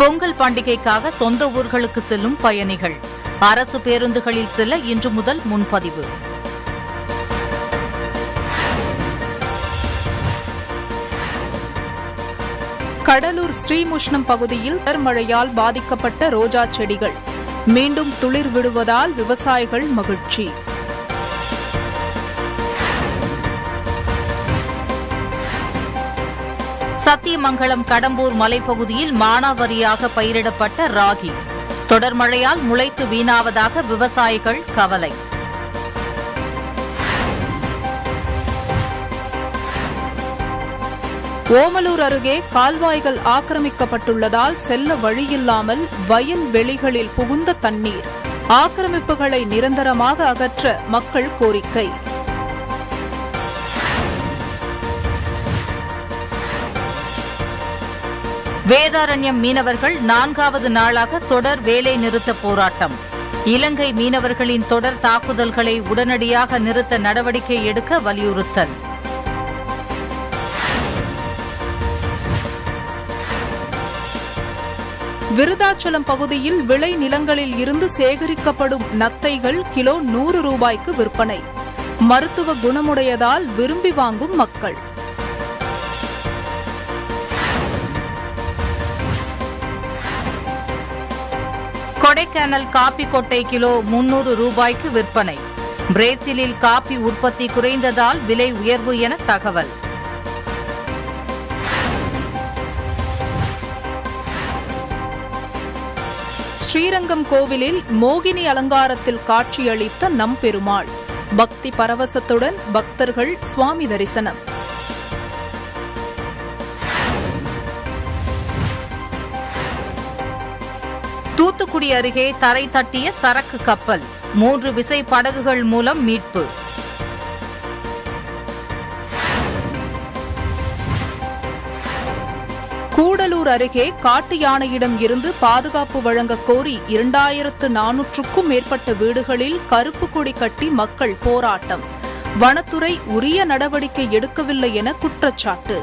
பொங்கல் பண்டிகைக்காக சொந்த ஊர்களுக்கு செல்லும் பயணிகள் அரசு பேருந்துகளில் செல்ல இன்று முதல் முன்பதிவு கடலூர் ஸ்ரீமுஷ்ணம் பகுதியில் தொடர் மழையால் பாதிக்கப்பட்ட ரோஜா செடிகள் மீண்டும் துளிர் விடுவதால் விவசாயிகள் மகிழ்ச்சி சத்தியமங்கலம் கடம்பூர் மலைப்பகுதியில் மானாவாரியாக பயிரிடப்பட்ட ராகி தொடர் மழையால் முளைத்து வீணாவதாக விவசாயிகள் கவலை ஓமலூர் அருகே கால்வாய்கள் ஆக்கிரமிக்கப்பட்டுள்ளதால் செல்ல வழியில்லாமல் வயல் வெளிகளில் புகுந்த தண்ணீர் ஆக்கிரமிப்புகளை நிரந்தரமாக அகற்ற மக்கள் கோரிக்கை வேதாரண்யம் மீனவர்கள் நான்காவது நாளாக தொடர் வேலை நிறுத்த போராட்டம் இலங்கை மீனவர்களின் தொடர் தாக்குதல்களை உடனடியாக நிறுத்த நடவடிக்கை எடுக்க வலியுறுத்தல் விருதாச்சலம் பகுதியில் விளை நிலங்களில் இருந்து சேகரிக்கப்படும் நத்தைகள் கிலோ நூறு ரூபாய்க்கு விற்பனை மருத்துவ குணமுடையதால் விரும்பி வாங்கும் மக்கள் கொடைக்கானல் காப்பி கொட்டை கிலோ முன்னூறு ரூபாய்க்கு விற்பனை பிரேசிலில் காப்பி உற்பத்தி குறைந்ததால் விலை உயர்வு என தகவல் ஸ்ரீரங்கம் கோவிலில் மோகினி அலங்காரத்தில் காட்சியளித்த நம்பெருமாள் பக்தி பரவசத்துடன் பக்தர்கள் சுவாமி தரிசனம் தூத்துக்குடி அருகே தரை தட்டிய சரக்கு கப்பல் மூன்று விசை படகுகள் மூலம் மீட்பு கூடலூர் அருகே காட்டு யானையிடம் இருந்து பாதுகாப்பு வழங்க கோரி இரண்டாயிரத்து நானூற்றுக்கும் மேற்பட்ட வீடுகளில் கருப்பு கொடி கட்டி மக்கள் போராட்டம் வனத்துறை உரிய நடவடிக்கை எடுக்கவில்லை என குற்றச்சாட்டு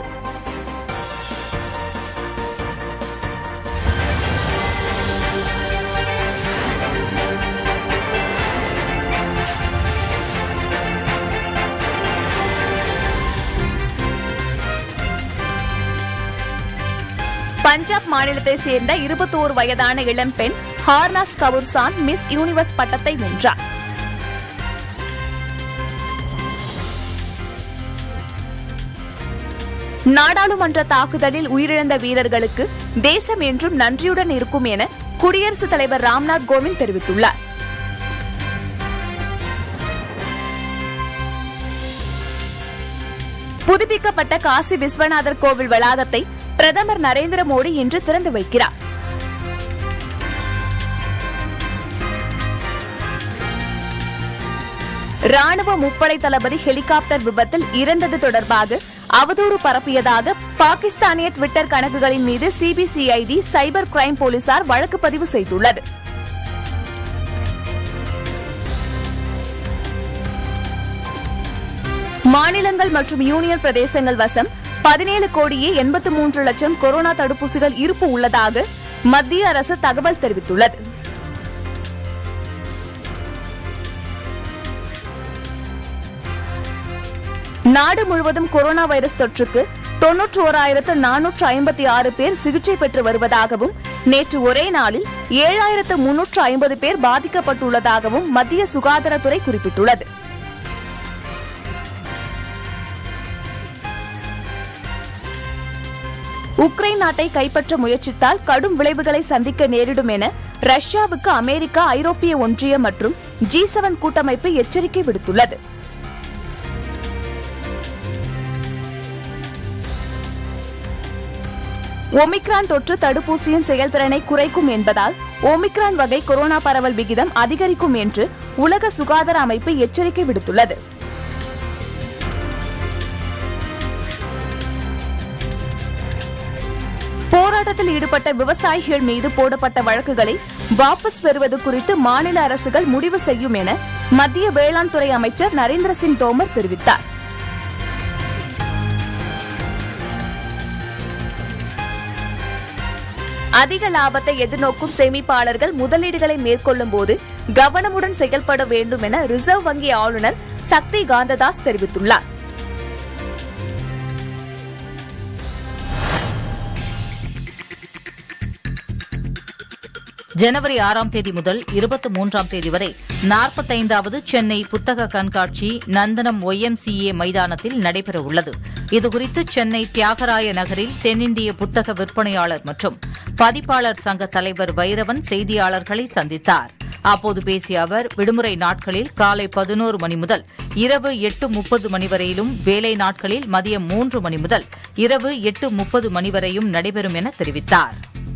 பஞ்சாப் மாநிலத்தை சேர்ந்த இருபத்தோரு வயதான இளம்பெண் ஹார்னாஸ் கவுர்சான் மிஸ் யூனிவர்ஸ் பட்டத்தை வென்றார் நாடாளுமன்ற தாக்குதலில் உயிரிழந்த வீரர்களுக்கு தேசம் என்றும் நன்றியுடன் இருக்கும் என குடியரசுத் தலைவர் ராம்நாத் கோவிந்த் தெரிவித்துள்ளார் புதுப்பிக்கப்பட்ட காசி விஸ்வநாதர் கோவில் வளாகத்தை பிரதமர் நரேந்திர மோடி இன்று திறந்து வைக்கிறார் ராணுவ முப்படை தளபதி ஹெலிகாப்டர் விபத்தில் இறந்தது தொடர்பாக அவதூறு பரப்பியதாக பாகிஸ்தானிய ட்விட்டர் கணக்குகளின் மீது சிபிசிஐடி சைபர் கிரைம் போலீசார் வழக்கு பதிவு செய்துள்ளது மாநிலங்கள் மற்றும் யூனியன் பிரதேசங்கள் வசம் பதினேழு கோடியே எண்பத்து மூன்று லட்சம் கொரோனா தடுப்பூசிகள் இருப்பு உள்ளதாக மத்திய அரசு தகவல் தெரிவித்துள்ளது நாடு முழுவதும் கொரோனா வைரஸ் தொற்றுக்கு தொன்னூற்று ஓராயிரத்து நானூற்று ஐம்பத்தி ஆறு பேர் சிகிச்சை பெற்று வருவதாகவும் நேற்று ஒரே நாளில் ஏழாயிரத்து முன்னூற்று ஐம்பது பேர் பாதிக்கப்பட்டுள்ளதாகவும் மத்திய சுகாதாரத்துறை குறிப்பிட்டுள்ளது உக்ரைன் நாட்டை கைப்பற்ற முயற்சித்தால் கடும் விளைவுகளை சந்திக்க நேரிடும் என ரஷ்யாவுக்கு அமெரிக்கா ஐரோப்பிய ஒன்றியம் மற்றும் ஜி செவன் கூட்டமைப்பு எச்சரிக்கை விடுத்துள்ளது ஒமிக்ரான் தொற்று தடுப்பூசியின் செயல்திறனை குறைக்கும் என்பதால் ஒமிக்ரான் வகை கொரோனா பரவல் விகிதம் அதிகரிக்கும் என்று உலக சுகாதார அமைப்பு எச்சரிக்கை விடுத்துள்ளது போராட்டத்தில் ஈடுபட்ட விவசாயிகள் மீது போடப்பட்ட வழக்குகளை வாபஸ் பெறுவது குறித்து மாநில அரசுகள் முடிவு செய்யும் என மத்திய வேளாண் துறை அமைச்சர் நரேந்திர சிங் தோமர் தெரிவித்தார் அதிக லாபத்தை எதிர்நோக்கும் சேமிப்பாளர்கள் முதலீடுகளை மேற்கொள்ளும் போது கவனமுடன் செயல்பட வேண்டும் என ரிசர்வ் வங்கி ஆளுநர் சக்தி காந்ததாஸ் தெரிவித்துள்ளார் ஜனவரி ஆறாம் தேதி முதல் இருபத்தி மூன்றாம் தேதி வரை நாற்பத்தைந்தாவது சென்னை புத்தக கண்காட்சி நந்தனம் ஒய்எம்சிஏ மைதானத்தில் நடைபெறவுள்ளது இதுகுறித்து சென்னை தியாகராய நகரில் தென்னிந்திய புத்தக விற்பனையாளர் மற்றும் பதிப்பாளர் சங்க தலைவர் வைரவன் செய்தியாளர்களை சந்தித்தார் அப்போது பேசிய அவர் விடுமுறை நாட்களில் காலை பதினோரு மணி முதல் இரவு எட்டு முப்பது மணி வரையிலும் வேலை நாட்களில் மதியம் மூன்று மணி முதல் இரவு எட்டு முப்பது மணி வரையும் நடைபெறும் என தெரிவித்தார்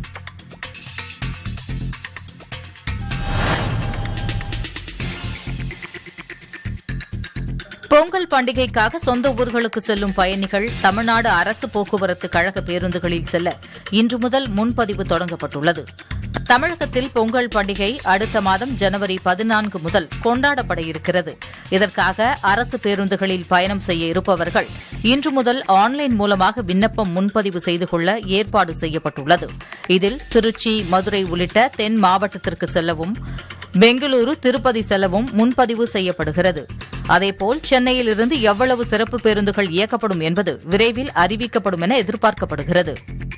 பொங்கல் பண்டிகைக்காக சொந்த ஊர்களுக்கு செல்லும் பயணிகள் தமிழ்நாடு அரசு போக்குவரத்து கழக பேருந்துகளில் செல்ல இன்று முதல் முன்பதிவு தொடங்கப்பட்டுள்ளது தமிழகத்தில் பொங்கல் பண்டிகை அடுத்த மாதம் ஜனவரி பதினான்கு முதல் கொண்டாடப்பட இருக்கிறது இதற்காக அரசு பேருந்துகளில் பயணம் செய்ய இருப்பவர்கள் இன்று முதல் ஆன்லைன் மூலமாக விண்ணப்பம் முன்பதிவு செய்து கொள்ள ஏற்பாடு செய்யப்பட்டுள்ளது இதில் திருச்சி மதுரை உள்ளிட்ட தென் மாவட்டத்திற்கு செல்லவும் பெங்களூரு திருப்பதி செல்லவும் முன்பதிவு செய்யப்படுகிறது அதேபோல் சென்னையில் இருந்து எவ்வளவு சிறப்பு பேருந்துகள் இயக்கப்படும் என்பது விரைவில் அறிவிக்கப்படும் என எதிர்பார்க்கப்படுகிறது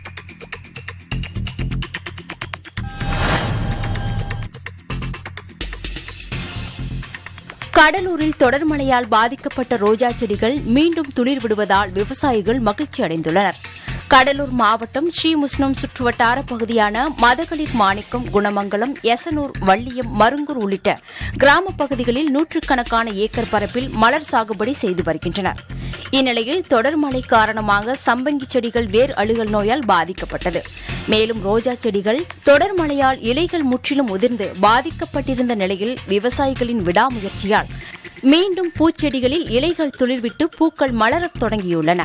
கடலூரில் தொடர் மழையால் பாதிக்கப்பட்ட ரோஜா செடிகள் மீண்டும் துளிர் விடுவதால் விவசாயிகள் மகிழ்ச்சி அடைந்துள்ளனர் கடலூர் மாவட்டம் ஸ்ரீமுஸ்னம் சுற்றுவட்டார பகுதியான மதகளிர் மாணிக்கம் குணமங்கலம் எசனூர் வள்ளியம் மருங்கூர் உள்ளிட்ட கிராம பகுதிகளில் நூற்றுக்கணக்கான ஏக்கர் பரப்பில் மலர் சாகுபடி செய்து வருகின்றனர் இந்நிலையில் தொடர் மழை காரணமாக சம்பங்கி செடிகள் வேர் அழுகல் நோயால் பாதிக்கப்பட்டது மேலும் ரோஜா செடிகள் தொடர் மழையால் இலைகள் முற்றிலும் உதிர்ந்து பாதிக்கப்பட்டிருந்த நிலையில் விவசாயிகளின் விடாமுயற்சியால் மீண்டும் பூச்செடிகளில் இலைகள் துளிர்விட்டு பூக்கள் மலரத் தொடங்கியுள்ளன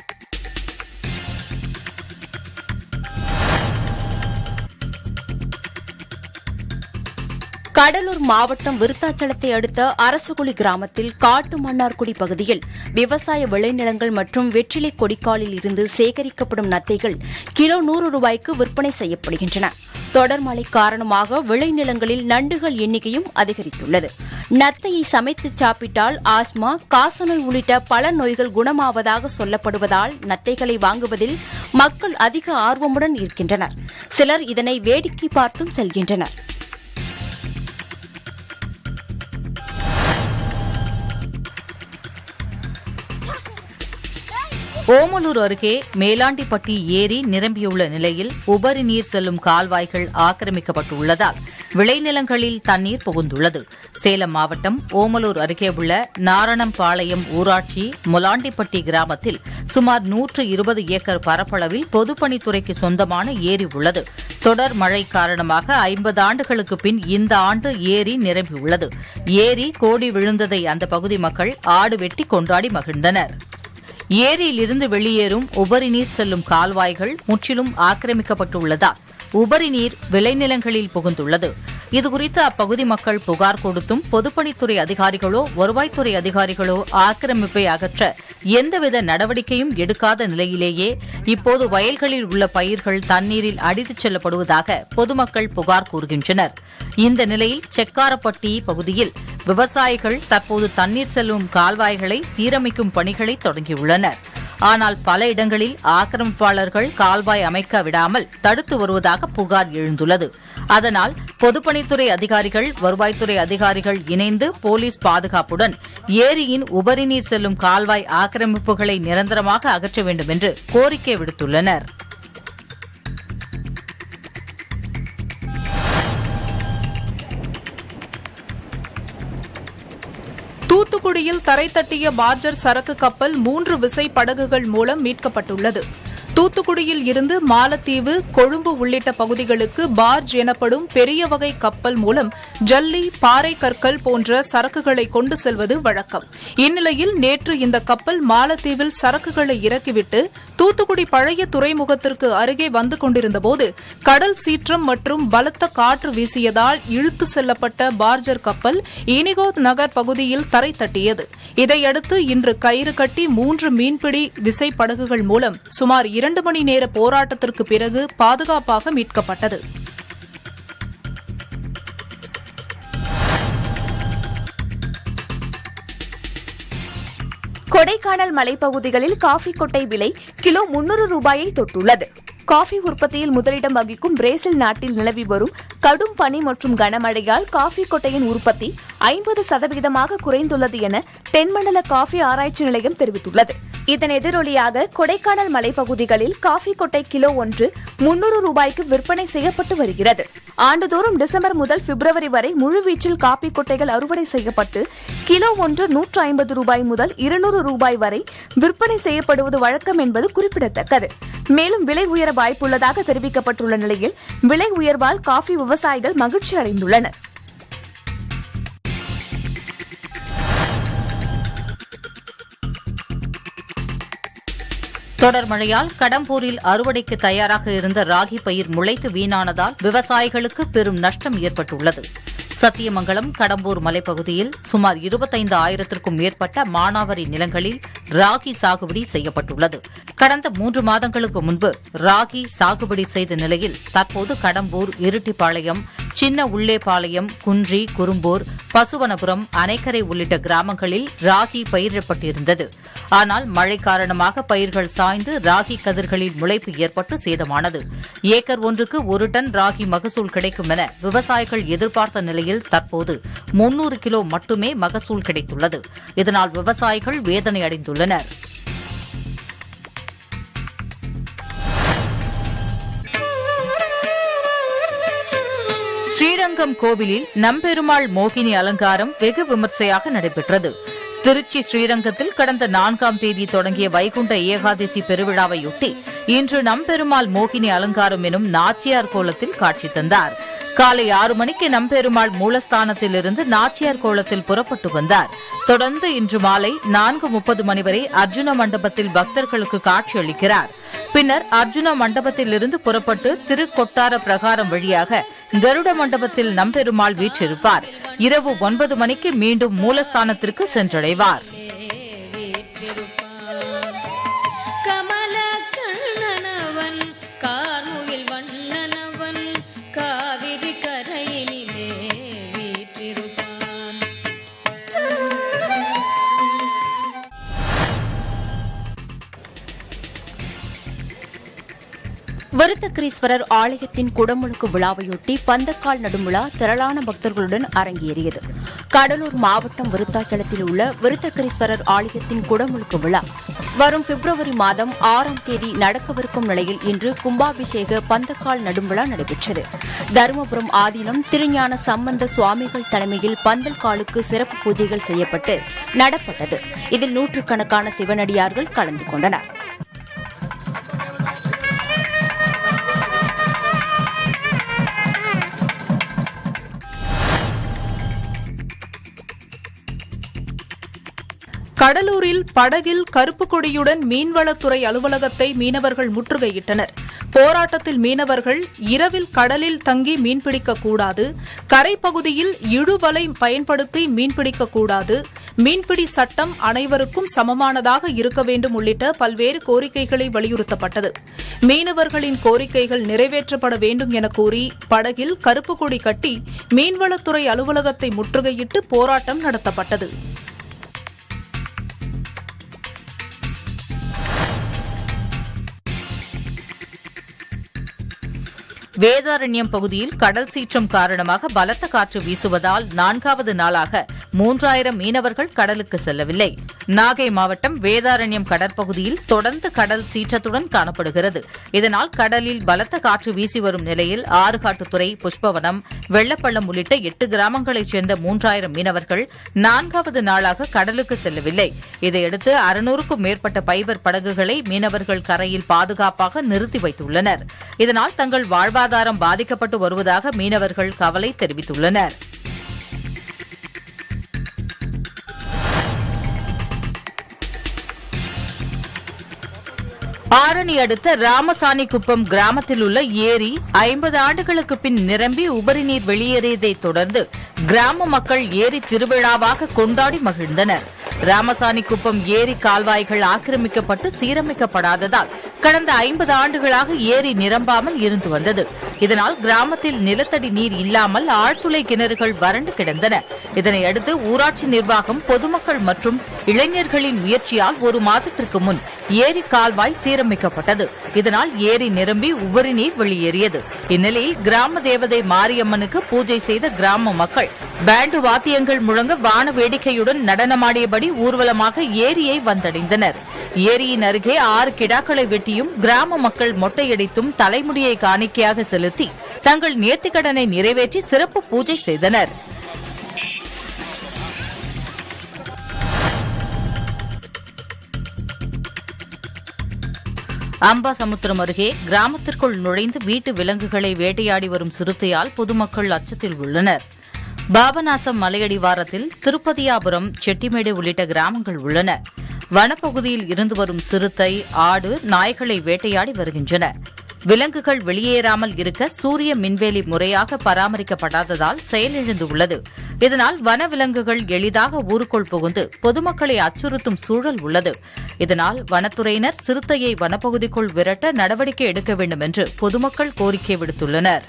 கடலூர் மாவட்டம் விருத்தாச்சலத்தை அடுத்த அரசுகுழி கிராமத்தில் காட்டு மன்னார்குடி பகுதியில் விவசாய விளைநிலங்கள் மற்றும் வெற்றிலை கொடிக்காலில் இருந்து சேகரிக்கப்படும் நத்தைகள் கிலோ நூறு ரூபாய்க்கு விற்பனை செய்யப்படுகின்றன தொடர் மழை காரணமாக விளைநிலங்களில் நண்டுகள் எண்ணிக்கையும் அதிகரித்துள்ளது நத்தையை சமைத்து சாப்பிட்டால் ஆஸ்மா காசநோய் உள்ளிட்ட பல நோய்கள் குணமாவதாக சொல்லப்படுவதால் நத்தைகளை வாங்குவதில் மக்கள் அதிக ஆர்வமுடன் இருக்கின்றனர் சிலர் இதனை வேடிக்கை பார்த்தும் செல்கின்றனர் ஓமலூர் அருகே மேலாண்டிப்பட்டி ஏரி நிரம்பியுள்ள நிலையில் உபரி நீர் செல்லும் கால்வாய்கள் ஆக்கிரமிக்கப்பட்டுள்ளதால் விளைநிலங்களில் தண்ணீர் புகுந்துள்ளது சேலம் மாவட்டம் ஓமலூர் அருகே உள்ள நாரணம்பாளையம் ஊராட்சி முலாண்டிப்பட்டி கிராமத்தில் சுமார் நூற்று இருபது ஏக்கர் பரப்பளவில் பொதுப்பணித்துறைக்கு சொந்தமான ஏரி உள்ளது தொடர் மழை காரணமாக ஐம்பது ஆண்டுகளுக்கு பின் இந்த ஆண்டு ஏரி நிரம்பியுள்ளது ஏரி கோடி விழுந்ததை அந்த பகுதி மக்கள் ஆடு வெட்டி கொண்டாடி மகிழ்ந்தனர் ஏரியில் இருந்து வெளியேறும் உபரி நீர் செல்லும் கால்வாய்கள் முற்றிலும் ஆக்கிரமிக்கப்பட்டுள்ளதால் உபரி நீர் விளைநிலங்களில் புகுந்துள்ளது இதுகுறித்து அப்பகுதி மக்கள் புகார் கொடுத்தும் பொதுப்பணித்துறை அதிகாரிகளோ வருவாய்த்துறை அதிகாரிகளோ ஆக்கிரமிப்பை அகற்ற எந்தவித நடவடிக்கையும் எடுக்காத நிலையிலேயே இப்போது வயல்களில் உள்ள பயிர்கள் தண்ணீரில் அடித்துச் செல்லப்படுவதாக பொதுமக்கள் புகார் கூறுகின்றனர் இந்த நிலையில் செக்காரப்பட்டி பகுதியில் விவசாயிகள் தற்போது தண்ணீர் செல்லும் கால்வாய்களை சீரமைக்கும் பணிகளை தொடங்கியுள்ளனர் ஆனால் பல இடங்களில் ஆக்கிரமிப்பாளர்கள் கால்வாய் அமைக்க விடாமல் தடுத்து வருவதாக புகார் எழுந்துள்ளது அதனால் பொதுப்பணித்துறை அதிகாரிகள் வருவாய்த்துறை அதிகாரிகள் இணைந்து போலீஸ் பாதுகாப்புடன் ஏரியின் உபரிநீர் செல்லும் கால்வாய் ஆக்கிரமிப்புகளை நிரந்தரமாக அகற்ற வேண்டும் என்று கோரிக்கை விடுத்துள்ளனர் தூத்துக்குடியில் தரை தட்டிய பார்ஜர் சரக்கு கப்பல் மூன்று விசை படகுகள் மூலம் மீட்கப்பட்டுள்ளது தூத்துக்குடியில் இருந்து மாலத்தீவு கொழும்பு உள்ளிட்ட பகுதிகளுக்கு பார்ஜ் எனப்படும் பெரிய வகை கப்பல் மூலம் ஜல்லி பாறை கற்கள் போன்ற சரக்குகளை கொண்டு செல்வது வழக்கம் இந்நிலையில் நேற்று இந்த கப்பல் மாலத்தீவில் சரக்குகளை இறக்கிவிட்டு தூத்துக்குடி பழைய துறைமுகத்திற்கு அருகே வந்து கொண்டிருந்தபோது கடல் சீற்றம் மற்றும் பலத்த காற்று வீசியதால் இழுத்து செல்லப்பட்ட பார்ஜர் கப்பல் இனிகோ நகர் பகுதியில் தரை தட்டியது இதையடுத்து இன்று கயிறு கட்டி மூன்று மீன்பிடி விசை படகுகள் மூலம் சுமார் இரண்டு மணி நேர போராட்டத்திற்கு பிறகு பாதுகாப்பாக மீட்கப்பட்டது கொடைக்கானல் மலைப்பகுதிகளில் காஃபி கொட்டை விலை கிலோ முன்னூறு ரூபாயை தொட்டுள்ளது காஃபி உற்பத்தியில் முதலிடம் வகிக்கும் பிரேசில் நாட்டில் நிலவி வரும் கடும் பனி மற்றும் கனமழையால் காஃபி கொட்டையின் உற்பத்தி ஐம்பது சதவீதமாக குறைந்துள்ளது என தென்மண்டல காஃபி ஆராய்ச்சி நிலையம் தெரிவித்துள்ளது இதன் எதிரொலியாக கொடைக்கானல் மலைப்பகுதிகளில் காஃபி கொட்டை கிலோ ஒன்று முன்னூறு ரூபாய்க்கு விற்பனை செய்யப்பட்டு வருகிறது ஆண்டுதோறும் டிசம்பர் முதல் பிப்ரவரி வரை முழுவீச்சில் காப்பி கொட்டைகள் அறுவடை செய்யப்பட்டு கிலோ ஒன்று நூற்று ஐம்பது ரூபாய் முதல் இருநூறு ரூபாய் வரை விற்பனை செய்யப்படுவது வழக்கம் என்பது குறிப்பிடத்தக்கது மேலும் விலை உயர வாய்ப்புள்ளதாக தெரிவிக்கப்பட்டுள்ள நிலையில் விலை உயர்வால் காஃபி விவசாயிகள் மகிழ்ச்சி அடைந்துள்ளனர் தொடர் மழையால் கடம்பூரில் அறுவடைக்கு தயாராக இருந்த ராகி பயிர் முளைத்து வீணானதால் விவசாயிகளுக்கு பெரும் நஷ்டம் ஏற்பட்டுள்ளது சத்தியமங்கலம் கடம்பூர் மலைப்பகுதியில் சுமார் இருபத்தைந்து ஆயிரத்திற்கும் மேற்பட்ட மானாவரி நிலங்களில் ராகி சாகுபடி செய்யப்பட்டுள்ளது கடந்த மூன்று மாதங்களுக்கு முன்பு ராகி சாகுபடி செய்த நிலையில் தற்போது கடம்பூர் இருட்டிப்பாளையம் சின்ன உள்ளேபாளையம் குன்றி குறும்பூர் பசுவனபுரம் அணைக்கரை உள்ளிட்ட கிராமங்களில் ராகி பயிரிடப்பட்டிருந்தது ஆனால் மழை காரணமாக பயிர்கள் சாய்ந்து ராகி கதிர்களில் முளைப்பு ஏற்பட்டு சேதமானது ஏக்கர் ஒன்றுக்கு ஒரு டன் ராகி மகசூல் கிடைக்கும் என விவசாயிகள் எதிர்பார்த்த நிலையில் தற்போது முன்னூறு கிலோ மட்டுமே மகசூல் கிடைத்துள்ளது இதனால் விவசாயிகள் வேதனை அடைந்துள்ளனர் ஸ்ரீரங்கம் கோவிலில் நம்பெருமாள் மோகினி அலங்காரம் வெகு விமர்சையாக நடைபெற்றது திருச்சி ஸ்ரீரங்கத்தில் கடந்த நான்காம் தேதி தொடங்கிய வைகுண்ட ஏகாதசி பெருவிழாவையொட்டி இன்று நம்பெருமாள் மோகினி அலங்காரம் எனும் நாச்சியார் கோலத்தில் காட்சி தந்தார் காலை ஆறு மணிக்கு நம்பெருமாள் மூலஸ்தானத்திலிருந்து நாச்சியார் கோலத்தில் புறப்பட்டு வந்தார் தொடர்ந்து இன்று மாலை நான்கு முப்பது மணி வரை அர்ஜுன மண்டபத்தில் பக்தர்களுக்கு காட்சியளிக்கிறார் பின்னர் அர்ஜுன மண்டபத்திலிருந்து புறப்பட்டு திருக்கொட்டார பிரகாரம் வழியாக கருட மண்டபத்தில் நம்பெருமாள் வீற்றிருப்பார் இரவு ஒன்பது மணிக்கு மீண்டும் மூலஸ்தானத்திற்கு சென்றடைவார் கமல கண்ணனவன் கார்முகில் வண்ணனவன் காவிரி கரையினிலே வீற்றிருப்பான் விருத்தகிரீஸ்வரர் ஆலயத்தின் குடமுழுக்கு விழாவையொட்டி பந்தக்கால் நடும் விழா திரளான பக்தர்களுடன் அரங்கேறியது கடலூர் மாவட்டம் விருத்தாச்சலத்தில் உள்ள விருத்தகிரீஸ்வரர் ஆலயத்தின் குடமுழுக்கு விழா வரும் பிப்ரவரி மாதம் ஆறாம் தேதி நடக்கவிருக்கும் நிலையில் இன்று கும்பாபிஷேக பந்தக்கால் நடும் விழா நடைபெற்றது தருமபுரம் ஆதீனம் திருஞான சம்பந்த சுவாமிகள் தலைமையில் பந்தல் காலுக்கு சிறப்பு பூஜைகள் செய்யப்பட்டு நடப்பட்டது இதில் நூற்றுக்கணக்கான சிவனடியார்கள் கலந்து கொண்டனர் கடலூரில் படகில் கருப்பு கொடியுடன் மீன்வளத்துறை அலுவலகத்தை மீனவர்கள் முற்றுகையிட்டனர் போராட்டத்தில் மீனவர்கள் இரவில் கடலில் தங்கி மீன்பிடிக்க கூடாது கரைப்பகுதியில் இழுவலை பயன்படுத்தி மீன்பிடிக்க கூடாது மீன்பிடி சட்டம் அனைவருக்கும் சமமானதாக இருக்க வேண்டும் உள்ளிட்ட பல்வேறு கோரிக்கைகளை வலியுறுத்தப்பட்டது மீனவர்களின் கோரிக்கைகள் நிறைவேற்றப்பட வேண்டும் என கூறி படகில் கருப்பு கொடி கட்டி மீன்வளத்துறை அலுவலகத்தை முற்றுகையிட்டு போராட்டம் நடத்தப்பட்டது வேதாரண்யம் பகுதியில் கடல் சீற்றம் காரணமாக பலத்த காற்று வீசுவதால் நான்காவது நாளாக மூன்றாயிரம் மீனவர்கள் கடலுக்கு செல்லவில்லை நாகை மாவட்டம் வேதாரண்யம் கடற்பகுதியில் தொடர்ந்து கடல் சீற்றத்துடன் காணப்படுகிறது இதனால் கடலில் பலத்த காற்று வீசி வரும் நிலையில் ஆறுகாட்டுத்துறை புஷ்பவனம் வெள்ளப்பள்ளம் உள்ளிட்ட எட்டு கிராமங்களைச் சேர்ந்த மூன்றாயிரம் மீனவர்கள் நான்காவது நாளாக கடலுக்கு செல்லவில்லை இதையடுத்து அறுநூறுக்கும் மேற்பட்ட பைபர் படகுகளை மீனவர்கள் கரையில் பாதுகாப்பாக நிறுத்தி வைத்துள்ளனர் இதனால் தங்கள் வாழ்வாதாரம் பாதிக்கப்பட்டு வருவதாக மீனவர்கள் கவலை தெரிவித்துள்ளனர் ஆரணி அடுத்த ராமசாணி குப்பம் கிராமத்தில் உள்ள ஏரி ஐம்பது ஆண்டுகளுக்கு பின் நிரம்பி உபரிநீர் வெளியேறியதைத் தொடர்ந்து கிராம மக்கள் ஏரி திருவிழாவாக கொண்டாடி மகிழ்ந்தனர் ராமசாணி குப்பம் ஏரி கால்வாய்கள் ஆக்கிரமிக்கப்பட்டு சீரமைக்கப்படாததால் கடந்த ஐம்பது ஆண்டுகளாக ஏரி நிரம்பாமல் இருந்து வந்தது இதனால் கிராமத்தில் நிலத்தடி நீர் இல்லாமல் ஆழ்துளை கிணறுகள் வறண்டு கிடந்தன இதனையடுத்து ஊராட்சி நிர்வாகம் பொதுமக்கள் மற்றும் இளைஞர்களின் முயற்சியால் ஒரு மாதத்திற்கு முன் ஏரி கால்வாய் சீரமைக்கப்பட்டது இதனால் ஏரி நிரம்பி உபரி நீர் வெளியேறியது இந்நிலையில் கிராம தேவதை மாரியம்மனுக்கு பூஜை செய்த கிராம மக்கள் பேண்டு வாத்தியங்கள் முழங்க வான வேடிக்கையுடன் நடனமாடியபடி ஊர்வலமாக ஏரியை வந்தடைந்தனர் ஏரியின் அருகே ஆறு கிடாக்களை வெட்டியும் கிராம மக்கள் மொட்டையடித்தும் தலைமுடியை காணிக்கையாக செலுத்தி தங்கள் நேர்த்திக்கடனை நிறைவேற்றி சிறப்பு பூஜை செய்தனர் அம்பாசமுத்திரம் அருகே கிராமத்திற்குள் நுழைந்து வீட்டு விலங்குகளை வேட்டையாடி வரும் சிறுத்தையால் பொதுமக்கள் அச்சத்தில் உள்ளனர் பாபநாசம் மலையடிவாரத்தில் திருப்பதியாபுரம் செட்டிமேடு உள்ளிட்ட கிராமங்கள் உள்ளன வனப்பகுதியில் இருந்து வரும் சிறுத்தை ஆடு நாய்களை வேட்டையாடி வருகின்றன விலங்குகள் வெளியேறாமல் இருக்க சூரிய மின்வேலி முறையாக பராமரிக்கப்படாததால் செயலிழந்து உள்ளது இதனால் வனவிலங்குகள் எளிதாக ஊருக்குள் புகுந்து பொதுமக்களை அச்சுறுத்தும் சூழல் உள்ளது இதனால் வனத்துறையினர் சிறுத்தையை வனப்பகுதிக்குள் விரட்ட நடவடிக்கை எடுக்க வேண்டும் என்று பொதுமக்கள் கோரிக்கை விடுத்துள்ளனர்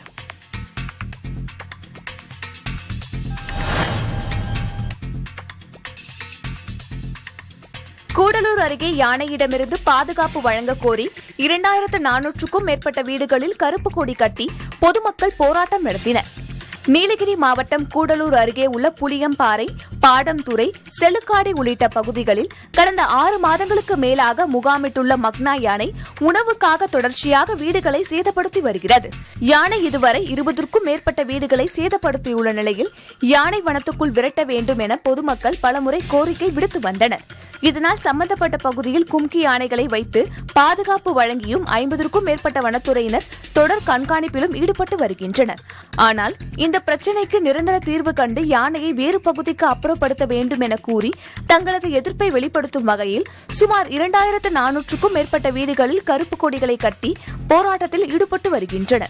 கூடலூர் அருகே யானையிடமிருந்து பாதுகாப்பு வழங்க கோரி இரண்டாயிரத்து நானூற்றுக்கும் மேற்பட்ட வீடுகளில் கருப்பு கொடி கட்டி பொதுமக்கள் போராட்டம் நடத்தினர் நீலகிரி மாவட்டம் கூடலூர் அருகே உள்ள புளியம்பாறை பாடம்துறை செலுக்காடி உள்ளிட்ட பகுதிகளில் கடந்த ஆறு மாதங்களுக்கு மேலாக முகாமிட்டுள்ள மக்னா யானை உணவுக்காக தொடர்ச்சியாக வீடுகளை சேதப்படுத்தி வருகிறது யானை இதுவரை இருபதற்கும் மேற்பட்ட வீடுகளை சேதப்படுத்தியுள்ள நிலையில் யானை வனத்துக்குள் விரட்ட வேண்டும் என பொதுமக்கள் பலமுறை கோரிக்கை விடுத்து வந்தனர் இதனால் சம்பந்தப்பட்ட பகுதியில் கும்கி யானைகளை வைத்து பாதுகாப்பு வழங்கியும் ஐம்பதற்கும் மேற்பட்ட வனத்துறையினர் தொடர் கண்காணிப்பிலும் ஈடுபட்டு வருகின்றனர் ஆனால் இந்த பிரச்சினைக்கு நிரந்தர தீர்வு கண்டு யானையை வேறு பகுதிக்கு அப்புறப்படுத்த வேண்டும் என கூறி தங்களது எதிர்ப்பை வெளிப்படுத்தும் வகையில் சுமார் இரண்டாயிரத்து நானூற்றுக்கும் மேற்பட்ட வீடுகளில் கருப்பு கொடிகளை கட்டி போராட்டத்தில் ஈடுபட்டு வருகின்றனர்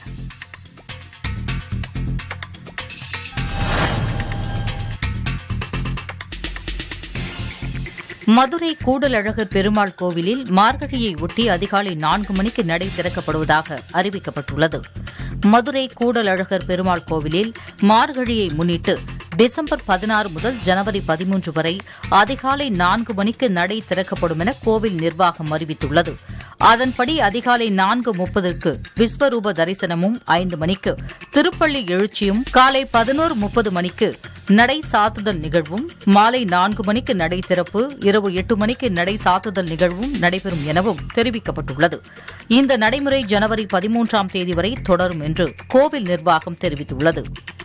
மதுரை கூடலழகர் பெருமாள் கோவிலில் மார்கழியை ஒட்டி அதிகாலை நான்கு மணிக்கு நடை திறக்கப்படுவதாக அறிவிக்கப்பட்டுள்ளது மதுரை கூடலழகர் பெருமாள் கோவிலில் மார்கழியை முன்னிட்டு டிசம்பர் பதினாறு முதல் ஜனவரி பதிமூன்று வரை அதிகாலை நான்கு மணிக்கு நடை திறக்கப்படும் என கோவில் நிர்வாகம் அறிவித்துள்ளது அதன்படி அதிகாலை நான்கு முப்பதுக்கு விஸ்வரூப தரிசனமும் ஐந்து மணிக்கு திருப்பள்ளி எழுச்சியும் காலை பதினோரு முப்பது மணிக்கு நடை சாத்துதல் நிகழ்வும் மாலை நான்கு மணிக்கு நடை திறப்பு இரவு எட்டு மணிக்கு நடை சாத்துதல் நிகழ்வும் நடைபெறும் எனவும் தெரிவிக்கப்பட்டுள்ளது இந்த நடைமுறை ஜனவரி பதிமூன்றாம் தேதி வரை தொடரும் என்று கோவில் நிர்வாகம் தெரிவித்துள்ளது